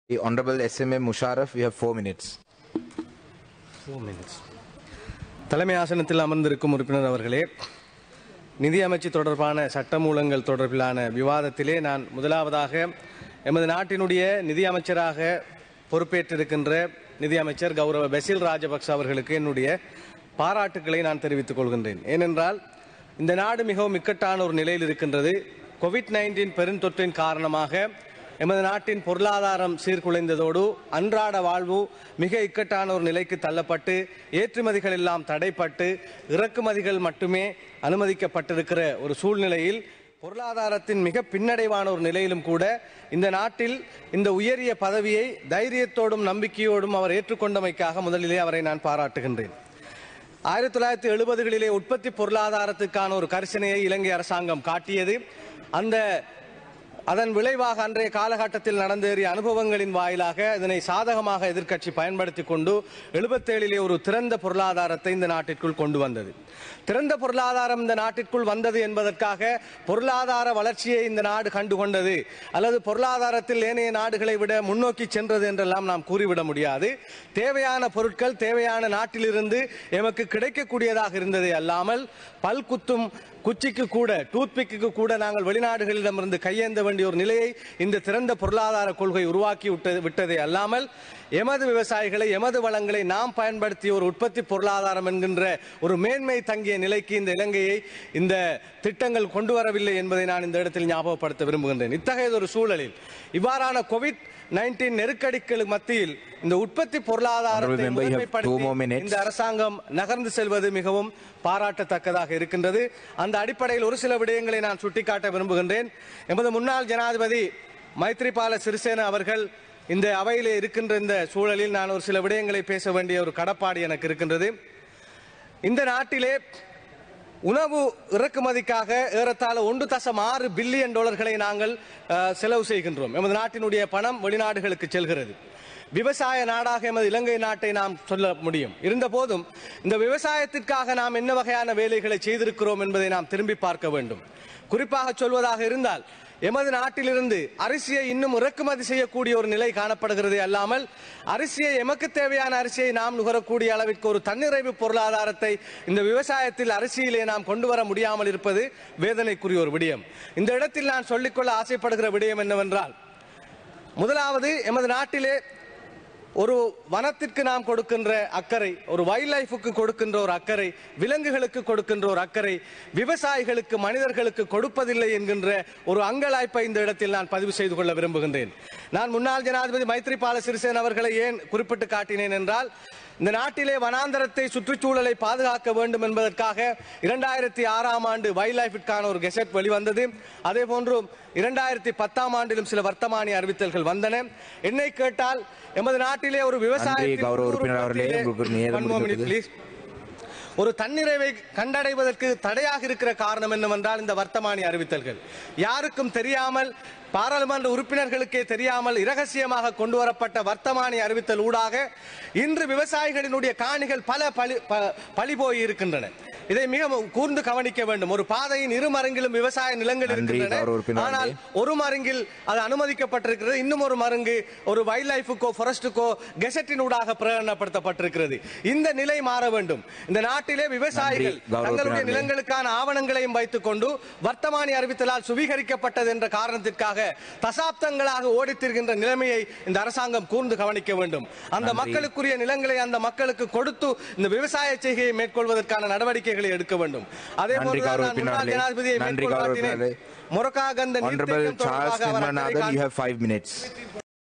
The Honorable SMA Musharraf, you have four minutes. Four minutes தலைமை ஆசனத்தில் அமர்ந்திருக்கும் உறுப்பினர் அவர்களே நிதி அமைச்சு தொடர்பான சட்டமூலங்கள் தொடர்பிலான விவாதத்திலே நான் முதலாவதாக எமது நாட்டினுடைய நிதி அமைச்சராக பொறுப்பேற்றிருக்கின்ற நிதி அமைச்சர் கௌரவ பெசில் ராஜபக்ச அவர்களுக்கு என்னுடைய பாராட்டுக்களை நான் தெரிவித்துக் கொள்கின்றேன் ஏனென்றால் இந்த நாடு மிகவும் இக்கட்டான ஒரு நிலையில் இருக்கின்றது கோவிட் நைன்டீன் பெருந்தொற்றின் காரணமாக எமது நாட்டின் பொருளாதாரம் சீர்குலைந்ததோடு அன்றாட வாழ்வு மிக இக்கட்டான ஒரு நிலைக்கு தள்ளப்பட்டு ஏற்றுமதிகள் எல்லாம் தடைப்பட்டு இறக்குமதிகள் மட்டுமே அனுமதிக்கப்பட்டிருக்கிற ஒரு சூழ்நிலையில் பொருளாதாரத்தின் மிக பின்னடைவான ஒரு நிலையிலும் கூட இந்த நாட்டில் இந்த உயரிய பதவியை தைரியத்தோடும் நம்பிக்கையோடும் அவர் ஏற்றுக்கொண்டமைக்காக முதலிலே அவரை நான் பாராட்டுகின்றேன் ஆயிரத்தி தொள்ளாயிரத்தி எழுபதுகளிலே உற்பத்தி பொருளாதாரத்துக்கான ஒரு கரிசனையை இலங்கை அரசாங்கம் காட்டியது அந்த அதன் விளைவாக அன்றைய காலகட்டத்தில் நடந்தேறிய அனுபவங்களின் வாயிலாக இதனை சாதகமாக எதிர்க்கட்சி பயன்படுத்தி கொண்டு எழுபத்தேழிலே ஒரு திறந்த பொருளாதாரத்தை இந்த நாட்டிற்குள் கொண்டு வந்தது திறந்த பொருளாதாரம் இந்த நாட்டிற்குள் வந்தது என்பதற்காக பொருளாதார வளர்ச்சியை இந்த நாடு கண்டுகொண்டது அல்லது பொருளாதாரத்தில் ஏனைய நாடுகளை விட முன்னோக்கி சென்றது என்றெல்லாம் நாம் கூறிவிட முடியாது தேவையான பொருட்கள் தேவையான நாட்டிலிருந்து எமக்கு கிடைக்கக்கூடியதாக இருந்ததே அல்லாமல் பல்குத்தும் குச்சிக்கு கூட டூத்பிக்கு கூட நாங்கள் வெளிநாடுகளிடமிருந்து கையேந்த வேண்டிய ஒரு நிலையை இந்த திறந்த பொருளாதார கொள்கை உருவாக்கி விட்டது விட்டதே அல்லாமல் எமது விவசாயிகளை எமது வளங்களை நாம் பயன்படுத்திய ஒரு உற்பத்தி பொருளாதாரம் என்கின்ற ஒரு மேன்மை தங்கிய நிலைக்கு இந்த இலங்கையை இந்த திட்டங்கள் கொண்டு வரவில்லை என்பதை நான் இந்த இடத்தில் ஞாபகப்படுத்த விரும்புகின்றேன் இத்தகைய ஒரு சூழலில் இவ்வாறான கோவிட் நைன்டீன் நெருக்கடிகளுக்கு மத்தியில் இந்த உற்பத்தி பொருளாதாரத்தை Honorable member, you have முதன்மைப்படுத்தி two more minutes. இந்த அரசாங்கம் நகர்ந்து செல்வது மிகவும் பாராட்டத்தக்கதாக இருக்கின்றது அந்த அடிப்படையில் ஒரு சில விடயங்களை நான் சுட்டிக்காட்ட விரும்புகின்றேன் எமது முன்னாள் ஜனாதிபதி மைத்ரிபால சிறிசேன அவர்கள் இந்த அவையிலே இருக்கின்ற இந்த சூழலில் நான் ஒரு சில விடயங்களை பேச வேண்டிய ஒரு கடப்பாடு எனக்கு இருக்கின்றது இந்த நாட்டிலே உணவு இறக்குமதிக்காக ஏறத்தாழ ஒன்று தசம் ஆறு பில்லியன் டாலர்களை நாங்கள் அஹ், செலவு செய்கின்றோம் எமது நாட்டினுடைய பணம் வெளிநாடுகளுக்கு செல்கிறது விவசாய நாடாக எமது இலங்கை நாட்டை நாம் சொல்ல முடியும் இருந்த போதும் இந்த விவசாயத்திற்காக நாம் என்ன வகையான வேலைகளை செய்திருக்கிறோம் என்பதை நாம் திரும்பி பார்க்க வேண்டும் குறிப்பாக சொல்வதாக இருந்தால் எமது நாட்டிலிருந்து அரிசியை இன்னும் இறக்குமதி செய்யக்கூடிய ஒரு நிலை காணப்படுகிறதே அல்லாமல் அரிசியை எமக்கு தேவையான அரிசியை நாம் நுகரக்கூடிய அளவிற்கு ஒரு தன்னிறைவு பொருளாதாரத்தை இந்த விவசாயத்தில் அரிசியிலே நாம் கொண்டு வர முடியாமல் இருப்பது வேதனைக்குரிய ஒரு விடயம் இந்த இடத்தில் நான் சொல்லிக்கொள்ள ஆசைப்படுகிற விடயம் என்னவென்றால் முதலாவது எமது நாட்டிலே ஒரு வனத்திற்கு நாம் கொடுக்கின்ற அக்கறை ஒரு வைல்ட் லைஃபுக்கு கொடுக்கின்ற ஒரு அக்கறை விலங்குகளுக்கு கொடுக்கின்ற ஒரு அக்கறை விவசாயிகளுக்கு மனிதர்களுக்கு கொடுப்பதில்லை என்கின்ற ஒரு அங்கலாய்ப்பை இந்த இடத்தில் நான் பதிவு செய்து கொள்ள விரும்புகின்றேன் நான் முன்னாள் ஜனாதிபதி மைத்ரிபால சிறிசேன அவர்களை ஏன் குறிப்பிட்டு காட்டினேன் என்றால் இந்த நாட்டிலே வனாந்தரத்தை சுற்றுச்சூழலை பாதுகாக்க வேண்டும் என்பதற்காக இரண்டாயிரத்தி ஆறாம் ஆண்டு வைல்ட் லைஃபிற்கான ஒரு கெசட் வெளிவந்தது அதே போன்று இரண்டாயிரத்தி பத்தாம் ஆண்டிலும் சில வர்த்தமானி அறிவித்தல்கள் வந்தன என்னை கேட்டால் எமது நாட்டிலே ஒரு நன்றி, கௌரவ உறுப்பினர் அவர்களே. உங்களுக்கு நேரம் முடிந்து விட்டது. விவசாய ஒரு தன்னிறைவை கண்டடைவதற்கு தடையாக இருக்கிற காரணம் என்னவென்றால் இந்த வர்த்தமானி அறிவித்தல்கள் யாருக்கும் தெரியாமல் பாராளுமன்ற உறுப்பினர்களுக்கே தெரியாமல் இரகசியமாக கொண்டு வரப்பட்ட வர்த்தமானி அறிவித்தல் ஊடாக இன்று விவசாயிகளினுடைய காணிகள் பல பலி ப- பலி போய் இருக்கின்றன இதை மிக கூர்ந்து கவனிக்க வேண்டும் ஒரு பாதையின் இரு மருங்கிலும் விவசாய நிலங்கள் நன்றி, இருக்கின்றன கௌரவ உறுப்பினர் ஆனால் அவர்களே. ஒரு மருங்கில் அது அனுமதிக்கப்பட்டிருக்கிறது இன்னும் ஒரு மருங்கு ஒரு வைல்ட் லைஃபுக்கோ ஃபாரஸ்டுக்கோ கெசட்டினூடாக பிரகடனப்படுத்தப்பட்டிருக்கிறது இந்த நிலை மாற வேண்டும் இந்த நாட்டிலே விவசாயிகள் நன்றி, கௌரவ தங்களுடைய உறுப்பினர்களே. நிலங்களுக்கான ஆவணங்களையும் வைத்துக் கொண்டு வர்த்தமானி அறிவித்தலால் சுவீகரிக்கப்பட்டது என்ற காரணத்திற்காக தசாப்தங்களாக ஓடித்திருக்கின்ற நிலைமையை இந்த அரசாங்கம் கூர்ந்து கவனிக்க வேண்டும் அந்த நன்றி. மக்களுக்குரிய நிலங்களை அந்த மக்களுக்கு கொடுத்து இந்த விவசாய செய்கையை மேற்கொள்வதற்கான நடவடிக்கைகளை எடுக்க வேண்டும் அதே நன்றி, போன்று கௌரவ நான் முன்னாள் உறுப்பினர்களே. ஜனாதிபதியை நன்றி, மேற்கோள் கௌரவ காட்டினேன் உறுப்பினர்களே. மொரக்காகந்த Honorable நீர்த்தேக்கம் Charles தொடர்பாக அவர் அக்கறை Nirmanathan, you காட்டி- have five minutes.